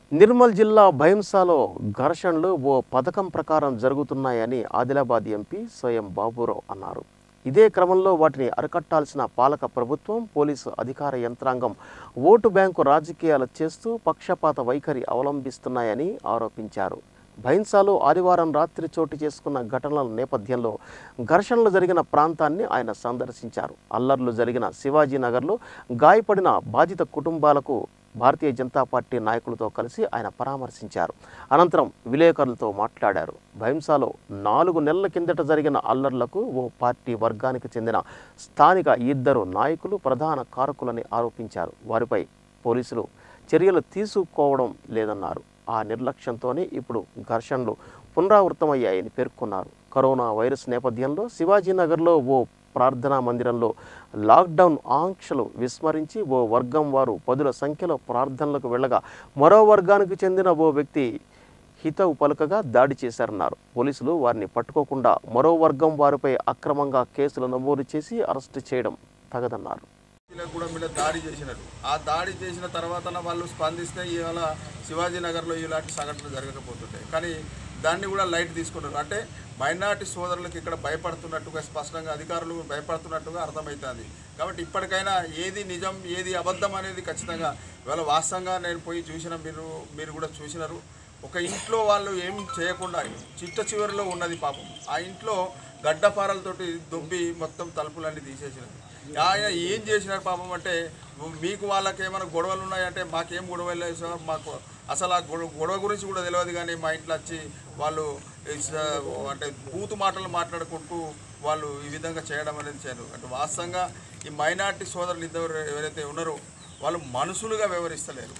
నిర్మల్ జిల్లా భైంసాలో ఘర్షణలు ఓ పథకం ప్రకారం జరుగుతున్నాయని ఆదిలాబాద్ ఎంపీ స్వయం బాబురావు అన్నారు ఇదే క్రమంలో వాటిని అరికట్టాల్సిన పాలక ప్రభుత్వం పోలీసు అధికార యంత్రాంగం ఓటు బ్యాంకు రాజకీయాలు చేస్తూ పక్షపాత వైఖరి అవలంబిస్తున్నాయని ఆరోపించారు భైంసాలో ఆదివారం రాత్రి చోటు చేసుకున్న ఘటనల నేపథ్యంలో ఘర్షణలు జరిగిన ప్రాంతాన్ని ఆయన సందర్శించారు అల్లర్లు జరిగిన శివాజీనగర్లో గాయపడిన బాధిత కుటుంబాలకు భారతీయ జనతా పార్టీ నాయకులతో కలిసి ఆయన పరామర్శించారు అనంతరం విలేకరులతో మాట్లాడారు భైంసాలో నాలుగు నెలల కిందట జరిగిన అల్లర్లకు ఓ పార్టీ వర్గానికి చెందిన స్థానిక ఇద్దరు నాయకులు ప్రధాన కారకులని ఆరోపించారు వారిపై పోలీసులు చర్యలు తీసుకోవడం లేదన్నారు ఆ నిర్లక్ష్యంతోనే ఇప్పుడు ఘర్షణలు పునరావృతమయ్యాయని పేర్కొన్నారు కరోనా వైరస్ నేపథ్యంలో శివాజీనగర్లో ఓ ప్రార్థనా మందిరంలో లాక్డౌన్ ఆంక్షలు విస్మరించి ఓ వర్గం వారు పదుల సంఖ్యలో ప్రార్థనలకు వెళ్ళగా మరో వర్గానికి చెందిన ఓ వ్యక్తి హితవు పలుకగా దాడి చేశారన్నారు పోలీసులు వారిని పట్టుకోకుండా మరో వర్గం వారిపై అక్రమంగా కేసులు నమోదు చేసి అరెస్టు చేయడం తగదన్నారు వీళ్ళకు కూడా మీద దాడి చేసినారు ఆ దాడి చేసిన తర్వాత వాళ్ళు స్పందిస్తే ఇవాళ శివాజీనగర్లో ఇలాంటి సంఘటనలు జరగకపోతుంటాయి కానీ దాన్ని కూడా లైట్ తీసుకున్నారు అంటే మైనార్టీ సోదరులకు ఇక్కడ భయపడుతున్నట్టుగా స్పష్టంగా అధికారులు భయపడుతున్నట్టుగా అర్థమవుతుంది కాబట్టి ఇప్పటికైనా ఏది నిజం ఏది అబద్ధం అనేది ఖచ్చితంగా ఇవాళ వాస్తవంగా నేను పోయి చూసిన మీరు మీరు కూడా చూసినారు ఒక ఇంట్లో వాళ్ళు ఏం చేయకుండా చిట్ట చివరిలో ఉన్నది పాపం ఆ ఇంట్లో గడ్డపారలతోటి దుబ్బి మొత్తం తలుపులన్నీ తీసేసినారు ఆయన ఏం చేసినారు పాపం అంటే మీకు వాళ్ళకి ఏమైనా గొడవలు ఉన్నాయంటే మాకేం గొడవలు లేదు సార్ మాకు అసలు ఆ గొడవ గొడవ గురించి కూడా తెలియదు కానీ మా ఇంట్లో వచ్చి వాళ్ళు ఇస్- అంటే బూతు మాటలు మాట్లాడుకుంటూ వాళ్ళు ఈ విధంగా చేయడం అనేది చేయరు అంటే వాస్తవంగా ఈ మైనార్టీ సోదరులు ఇద్దరు ఎవరైతే ఉన్నారో వాళ్ళు మనుషులుగా వ్యవహరిస్తలేరు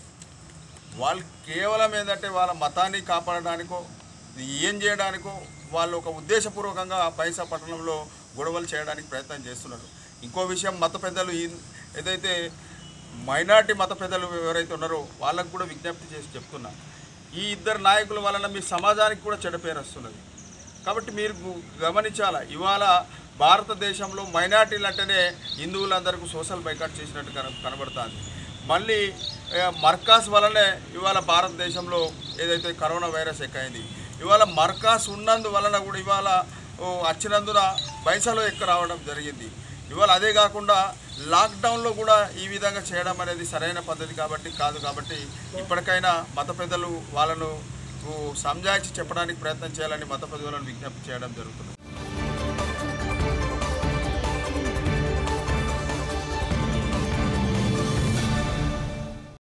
వాళ్ళు కేవలం ఏంటంటే వాళ్ళ మతాన్ని కాపాడడానికో ఏం చేయడానికో వాళ్ళు ఒక ఉద్దేశపూర్వకంగా పైసా పట్టణంలో గొడవలు చేయడానికి ప్రయత్నం చేస్తున్నారు ఇంకో విషయం మత పెద్దలు ఈ- ఏదైతే మైనార్టీ మత పెద్దలు ఎవరైతే ఉన్నారో వాళ్ళకు కూడా విజ్ఞప్తి చేసి చెప్తున్నా ఈ ఇద్దరు నాయకుల వలన మీ సమాజానికి కూడా చెడ్డ పేరు వస్తున్నది కాబట్టి మీరు గు- గమనించాలా ఇవాళ భారతదేశంలో మైనార్టీలు అంటేనే హిందువులందరికీ సోషల్ బైకాట్ చేసినట్టు కన కనబడుతుంది మళ్ళీ ఏ, మర్కాస్ వలనే ఇవాళ భారతదేశంలో ఏదైతే కరోనా వైరస్ ఎక్కైంది ఇవాళ మర్కాస్ ఉన్నందు వలన కూడా ఇవాళ ఓ, వచ్చినందున పైసలు ఎక్క రావడం జరిగింది ఇవాళ అదే కాకుండా లాక్డౌన్లో కూడా ఈ విధంగా చేయడం అనేది సరైన పద్ధతి కాబట్టి కాదు కాబట్టి ఇప్పటికైనా మత పెద్దలు వాళ్ళను ఓ, సంజాయించి చెప్పడానికి ప్రయత్నం చేయాలని మత పెద్దలను విజ్ఞప్తి చేయడం జరుగుతుంది